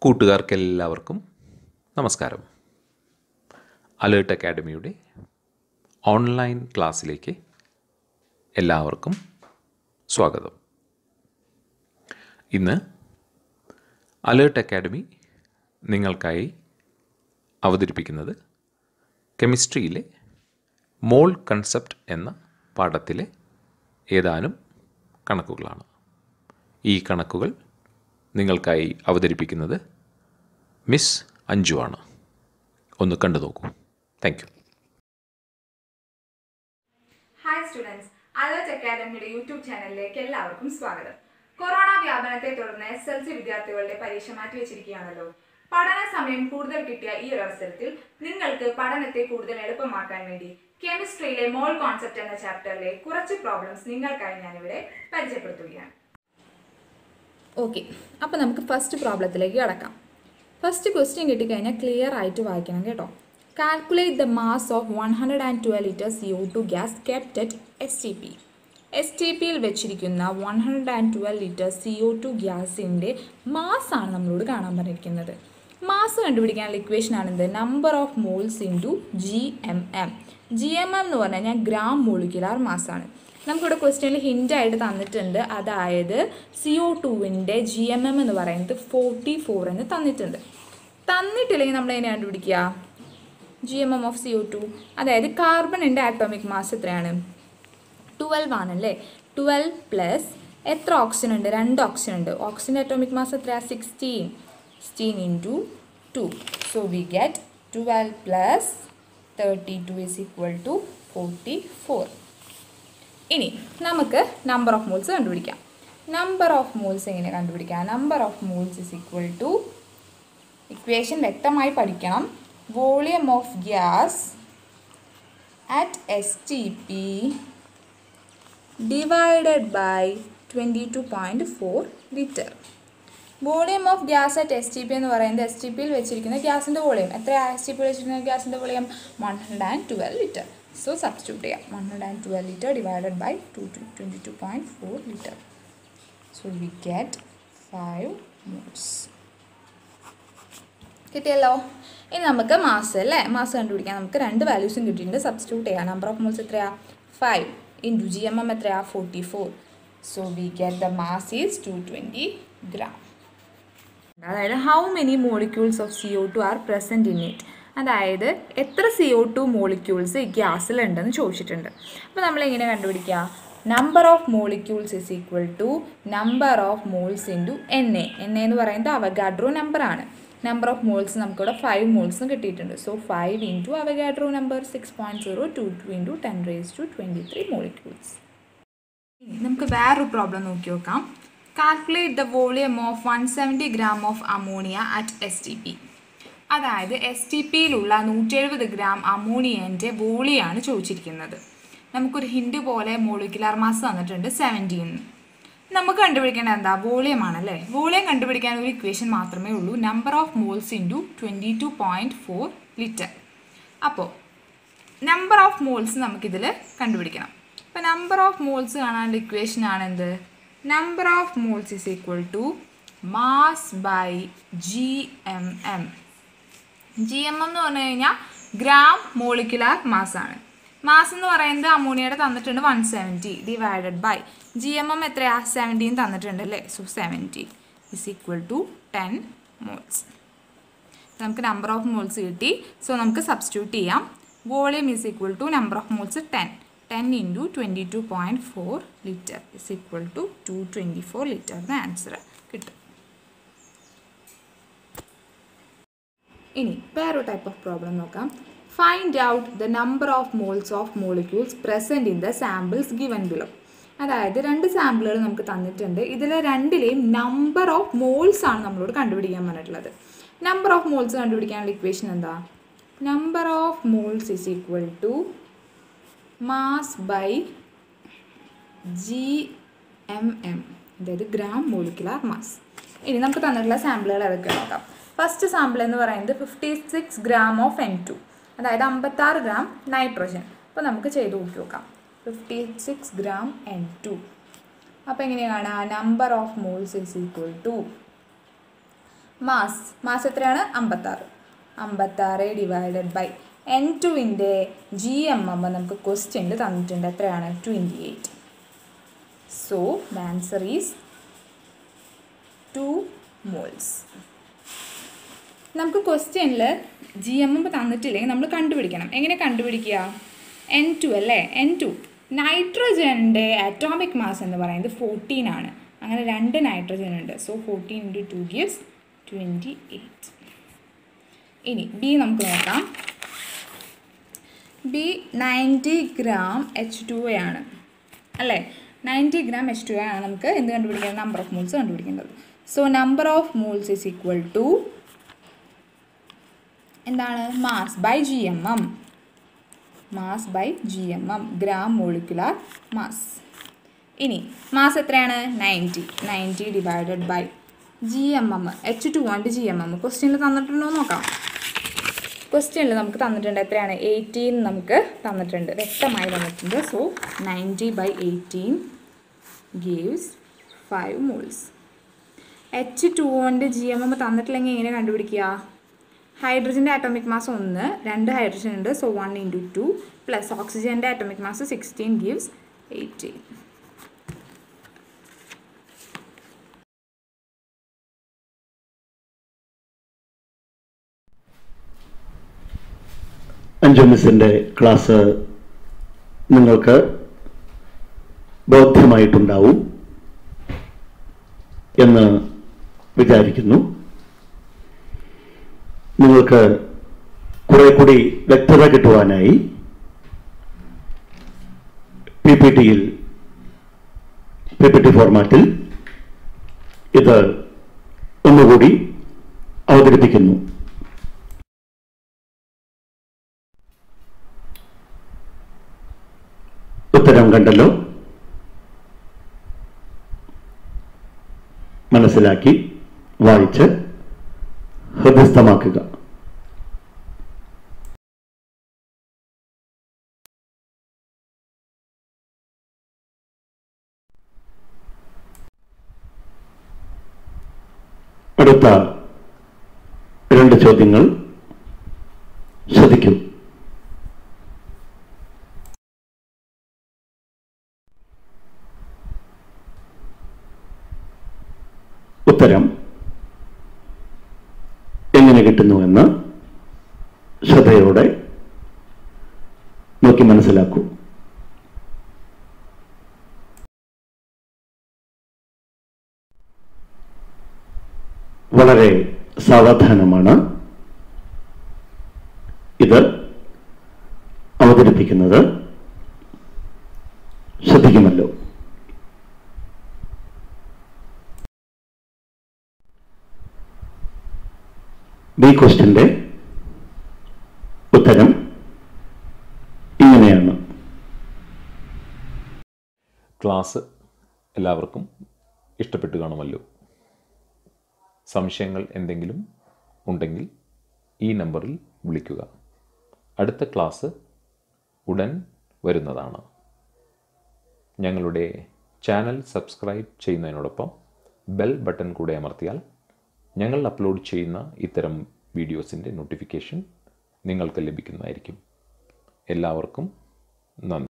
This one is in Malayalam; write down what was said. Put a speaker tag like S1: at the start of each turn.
S1: കൂട്ടുകാർക്കെല്ലാവർക്കും നമസ്കാരം അലേർട്ട് അക്കാഡമിയുടെ ഓൺലൈൻ ക്ലാസ്സിലേക്ക് എല്ലാവർക്കും സ്വാഗതം ഇന്ന് അലേർട്ട് അക്കാഡമി നിങ്ങൾക്കായി അവതരിപ്പിക്കുന്നത് കെമിസ്ട്രിയിലെ മോൾ കൺസെപ്റ്റ് എന്ന പാഠത്തിലെ ഏതാനും കണക്കുകളാണ് ഈ കണക്കുകൾ നിങ്ങൾക്കായി അവതരിപ്പിക്കുന്നത് മിസ് അഞ്ജു ആണ് ഒന്ന് കണ്ടു നോക്കൂ thank you
S2: hi students alert അക്കാദമിയുടെ യൂട്യൂബ് ചാനലിലേക്ക് എല്ലാവർക്കും സ്വാഗതം കൊറോണ വ്യാപനത്തെ തുടർന്ന് എസ് എൽ സി വിദ്യാർത്ഥികളുടെ പരീക്ഷ മാറ്റിവെച്ചിരിക്കുകയാണല്ലോ പഠന സമയം കൂടുതൽ കിട്ടിയ ഈ ഒരു അവസരത്തിൽ നിങ്ങൾക്ക് പഠനത്തെ കൂടുതൽ എളുപ്പമാക്കാൻ വേണ്ടി കെമിസ്ട്രിയിലെ മോൾ കോൺസെപ്റ്റ് എന്ന ചാപ്റ്ററിലെ കുറച്ച് പ്രോബ്ലംസ് നിങ്ങൾക്കായി ഞാനിവിടെ പരിചയപ്പെടുത്തുകയാണ്
S3: ഓക്കെ അപ്പോൾ നമുക്ക് ഫസ്റ്റ് പ്രോബ്ലത്തിലേക്ക് കിടക്കാം ഫസ്റ്റ് ക്വസ്റ്റ്യൻ കിട്ടിക്കഴിഞ്ഞാൽ ക്ലിയർ ആയിട്ട് വായിക്കണം കേട്ടോ calculate the mass of one hundred and twelve liter C O two gas kept at S T P S T പിയിൽ വെച്ചിരിക്കുന്ന one hundred and twelve liter C O two ഗ്യാസിൻ്റെ മാസാണ് നമ്മളോട് കാണാൻ പറഞ്ഞിരിക്കുന്നത് മാസ് കണ്ടുപിടിക്കാനുള്ള ഇക്വേഷൻ ആണെന്ത് number of moles into G M M G M M എന്ന് പറഞ്ഞു കഴിഞ്ഞാൽ ഗ്രാം മോളിക്കുലാർ മാസാണ് നമുക്കിവിടെ ക്വസ്റ്റ്യനിൽ ഹിൻ്റ് ആയിട്ട് തന്നിട്ടുണ്ട് അതായത് സി ഒ ടുവിൻ്റെ ജി എം എം എന്ന് പറയുന്നത് ഫോർട്ടി ഫോർ എന്ന് തന്നിട്ടുണ്ട് തന്നിട്ടില്ലെങ്കിൽ നമ്മൾ എങ്ങനെ കണ്ടുപിടിക്കുക G M M of C O two അതായത് കാർബണിൻ്റെ ആറ്റോമിക് മാസ് എത്രയാണ് ട്വൽവ് ആണല്ലേ ട്വൽവ് പ്ലസ് എത്ര ഓക്സിജൻ ഉണ്ട് രണ്ട് ഓക്സിജൻ ഉണ്ട് ഓക്സിജൻ്റെ അറ്റോമിക് മാസ് എത്രയാണ് sixteen sixteen into two so we get twelve plus thirty two is equal to forty four ഇനി നമുക്ക് നമ്പർ ഓഫ് മോൾസ് കണ്ടുപിടിക്കാം നമ്പർ ഓഫ് മോൾസ് എങ്ങനെ കണ്ടുപിടിക്കാം number of moles is equal to equation വ്യക്തമായി പഠിക്കണം volume of gas at S T P divided by twenty two point four litre volume of gas at S T P എന്ന് പറയുന്നത് എസ് ടി പിയിൽ വെച്ചിരിക്കുന്ന ഗ്യാസിൻ്റെ വോളിയം എത്ര എസ് ടി പിയിൽ വെച്ചിരിക്കുന്ന ഗ്യാസിൻ്റെ volume one hundred and twelve litre so substitute ചെയ്യാം one hundred and twelve litre divided by two two twenty two point four litre so we get five moles കിട്ടിയല്ലോ ഇനി നമുക്ക് മാസ് അല്ലേ മാസ് കണ്ടുപിടിക്കാം നമുക്ക് രണ്ട് വാല്യൂസും കിട്ടിയിട്ടുണ്ട് സബ്സ്റ്റിറ്റ്യൂട്ട് ചെയ്യാം നമ്പർ ഓഫ് മോൾസ് എത്രയാ five into G M M എത്രയാ forty four so we get the mass is two twenty gram അതായത് how many molecules of C O two are present in it അതായത് എത്ര സി ഒ ടു മോളിക്യൂൾസ് ഗ്യാസിലുണ്ടെന്ന് ചോദിച്ചിട്ടുണ്ട് അപ്പോൾ നമ്മൾ എങ്ങനെ കണ്ടുപിടിക്കുക number of molecules is equal to number of moles into N A N A എന്ന് പറയുന്നത് അവഗാഡ്രോ നമ്പറാണ് നമ്പർ ഓഫ് മോൾസ് നമുക്കിവിടെ ഫൈവ് മോൾസും കിട്ടിയിട്ടുണ്ട് so five into Avogadro number six point zero two two into ten raise to twenty three molecules നമുക്ക് വേറൊരു പ്രോബ്ലം നോക്കി നോക്കാം calculate the volume of one seventy gram of ammonia at S T P അതായത് എസ് ടി പിയിലുള്ള നൂറ്റി എഴുപത് ഗ്രാം അമോണിയൻ്റെ വോളിയാണ് ചോദിച്ചിരിക്കുന്നത് നമുക്കൊരു ഹിൻഡ് പോലെ മോളിക്കുലാർ മാസ് തന്നിട്ടുണ്ട് സെവൻറ്റീൻ നമുക്ക് കണ്ടുപിടിക്കേണ്ടത് എന്താ വോളിയം ആണല്ലേ വോളിയം കണ്ടുപിടിക്കാൻ ഒരു ഇക്വേഷൻ മാത്രമേ ഉള്ളൂ number of moles into twenty two point four litre അപ്പോൾ നമ്പർ ഓഫ് മോൾസ് നമുക്കിതിൽ കണ്ടുപിടിക്കണം അപ്പോൾ നമ്പർ ഓഫ് മോൾസ് കാണാനുള്ള ഇക്വേഷൻ ആണെന്ത് number of moles is equal to mass by G M M G M M എന്ന് പറഞ്ഞു കഴിഞ്ഞാൽ ഗ്രാം മോളിക്കുലാർ മാസ് ആണ് മാസ് എന്ന് പറയുന്നത് അമോണിയയുടെ തന്നിട്ടുണ്ട് one seventy divided by G M M എത്രയാ സെവൻറ്റീൻ തന്നിട്ടുണ്ട് അല്ലേ so seventy is equal to ten moles നമുക്ക് നമ്പർ ഓഫ് മോൾസ് കിട്ടി സോ നമുക്ക് സബ്സ്റ്റിറ്റ്യൂട്ട് ചെയ്യാം volume is equal to number of moles ten ten into twenty two point four litre is equal to two twenty four litre എന്ന ആൻസർ കിട്ടും ഇനി വേറൊരു ടൈപ്പ് ഓഫ് പ്രോബ്ലം നോക്കാം find out the number of moles of molecules present in the samples given below അതായത് രണ്ട് സാമ്പിളുകൾ നമുക്ക് തന്നിട്ടുണ്ട് ഇതിൽ രണ്ടിലെയും നമ്പർ ഓഫ് മോൾസ് ആണ് നമ്മളോട് കണ്ടുപിടിക്കാൻ പറഞ്ഞിട്ടുള്ളത് നമ്പർ ഓഫ് മോൾസ് കണ്ടുപിടിക്കാനുള്ള ഇക്വേഷൻ എന്താ number of moles is equal to mass by G M M അതായത് ഗ്രാം മോളിക്കുലാർ മാസ് ഇനി നമുക്ക് തന്നിട്ടുള്ള സാമ്പിളുകൾ ഏതൊക്കെ നോക്കാം ഫസ്റ്റ് സാമ്പിൾ എന്ന് പറയുന്നത് fifty six gram of N two അതായത് അമ്പത്താറ് ഗ്രാം നൈട്രോജൻ അപ്പോൾ നമുക്ക് ചെയ്ത് നോക്കി നോക്കാം fifty six gram N two അപ്പോൾ എങ്ങനെയാണ് number of moles is equal to mass mass എത്രയാണ് അമ്പത്താറ് അമ്പത്താറ് ഡിവൈഡഡ് ബൈ എൻ ടുവിൻ്റെ ജി എം എം നമുക്ക് ക്വസ്റ്റ്യനിൽ തന്നിട്ടുണ്ട് എത്രയാണ് twenty eight so the answer is two moles നമുക്ക് ക്വസ്റ്റ്യനിൽ ജി എം എം തന്നിട്ടില്ലെങ്കിൽ നമ്മൾ കണ്ടുപിടിക്കണം എങ്ങനെ കണ്ടുപിടിക്കുക എൻ ടു അല്ലേ എൻ ടു നൈട്രജൻ്റെ അറ്റോമിക് മാസ് എന്ന് പറയുന്നത് ഫോർട്ടീൻ ആണ് അങ്ങനെ രണ്ട് നൈട്രജൻ ഉണ്ട് so fourteen into two gives twenty eight ഇനി ബി നമുക്ക് നോക്കാം B ninety gram H two A ആണ് അല്ലേ ninety gram H two A ആണ് നമുക്ക് എന്ത് കണ്ടുപിടിക്കുന്നത് നമ്പർ ഓഫ് മോൾസ് കണ്ടുപിടിക്കേണ്ടത് so number of moles is equal to എന്താണ് mass by G M M mass by G M M gram molecular mass ഇനി മാസ് എത്രയാണ് ninety ninety divided by G M M H two and G M M ക്വസ്റ്റ്യനിൽ തന്നിട്ടുണ്ടോ എന്ന് നോക്കാം ക്വസ്റ്റ്യനിൽ നമുക്ക് തന്നിട്ടുണ്ട് എത്രയാണ് എയ്റ്റീൻ നമുക്ക് തന്നിട്ടുണ്ട് വ്യക്തമായി തന്നിട്ടുണ്ട് so ninety by eighteen gives five moles H two കൊണ്ട് ജി എം എം തന്നിട്ടില്ലെങ്കിൽ എങ്ങനെ കണ്ടുപിടിക്കുക ഹൈഡ്രജൻ്റെ ആറ്റോമിക് മാസ് ഒന്ന് രണ്ട് ഹൈഡ്രജൻ ഉണ്ട് so one into two plus ഓക്സിജൻ്റെ atomic mass sixteen gives eighteen
S4: അഞ്ചു മിസ്സിൻ്റെ ക്ലാസ് നിങ്ങൾക്ക് ബോധ്യമായിട്ടുണ്ടാവും എന്ന് വിചാരിക്കുന്നു നിങ്ങൾക്ക് കുറെ കൂടി വ്യക്തത കിട്ടുവാനായി പി പി ടിയിൽ പി പി ടി ഫോർമാറ്റിൽ ഇത് ഒന്നുകൂടി അവതരിപ്പിക്കുന്നു ഉത്തരം കണ്ടല്ലോ മനസ്സിലാക്കി വായിച്ച് ഹൃദയസ്ഥമാക്കുക അടുത്ത രണ്ട് ചോദ്യങ്ങൾ ശ്രദ്ധിക്കൂ ഉത്തരം എങ്ങനെ കിട്ടുന്നുവെന്ന് ശ്രദ്ധയോടെ നോക്കി മനസ്സിലാക്കൂ വളരെ സാവധാനമാണ് ഇത് അവതരിപ്പിക്കുന്നത് ശ്രദ്ധിക്കുമല്ലോ ബി ക്വസ്റ്റിന്റെ ഉത്തരം ഇങ്ങനെയാണ്
S1: ക്ലാസ് എല്ലാവർക്കും ഇഷ്ടപ്പെട്ടു കാണുമല്ലോ സംശയങ്ങൾ എന്തെങ്കിലും ഉണ്ടെങ്കിൽ ഈ നമ്പറിൽ വിളിക്കുക അടുത്ത ക്ലാസ് ഉടൻ വരുന്നതാണ് ഞങ്ങളുടെ ചാനൽ സബ്സ്ക്രൈബ് ചെയ്യുന്നതിനോടൊപ്പം ബെൽ ബട്ടൺ കൂടെ അമർത്തിയാൽ ഞങ്ങൾ അപ്ലോഡ് ചെയ്യുന്ന ഇത്തരം വീഡിയോസിൻ്റെ നോട്ടിഫിക്കേഷൻ നിങ്ങൾക്ക് ലഭിക്കുന്നതായിരിക്കും എല്ലാവർക്കും നന്ദി